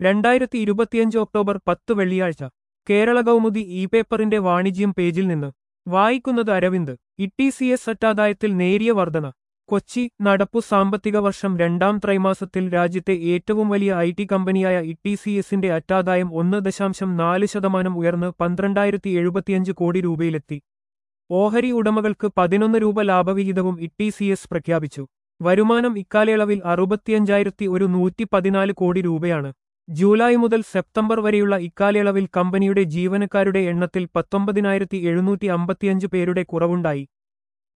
രണ്ടായിരത്തി ഇരുപത്തിയഞ്ച് ഒക്ടോബർ പത്ത് വെള്ളിയാഴ്ച കേരള കൗമുദി ഇ പേപ്പറിന്റെ വാണിജ്യം പേജിൽ നിന്ന് വായിക്കുന്നത് അരവിന്ദ് ഇ സി എസ് അറ്റാദായത്തിൽ നേരിയ വർധന കൊച്ചി നടപ്പു സാമ്പത്തിക വർഷം രണ്ടാം ത്രൈമാസത്തിൽ രാജ്യത്തെ ഏറ്റവും വലിയ ഐ ടി കമ്പനിയായ ഇ സി എസിന്റെ അറ്റാദായം ഒന്ന് ദശാംശം നാല് ശതമാനം ഉയർന്ന് പന്ത്രണ്ടായിരത്തി എഴുപത്തിയഞ്ച് കോടി രൂപയിലെത്തി ഓഹരി ഉടമകൾക്ക് പതിനൊന്ന് രൂപ ലാഭവിഹിതവും ഇ സി എസ് പ്രഖ്യാപിച്ചു വരുമാനം ഇക്കാലയളവിൽ അറുപത്തിയഞ്ചായിരത്തി ഒരു നൂറ്റി പതിനാല് കോടി രൂപയാണ് ജൂലൈ മുതൽ സെപ്റ്റംബർ വരെയുള്ള ഇക്കാലയളവിൽ കമ്പനിയുടെ ജീവനക്കാരുടെ എണ്ണത്തിൽ പത്തൊമ്പതിനായിരത്തി എഴുന്നൂറ്റി അമ്പത്തിയഞ്ച് പേരുടെ കുറവുണ്ടായി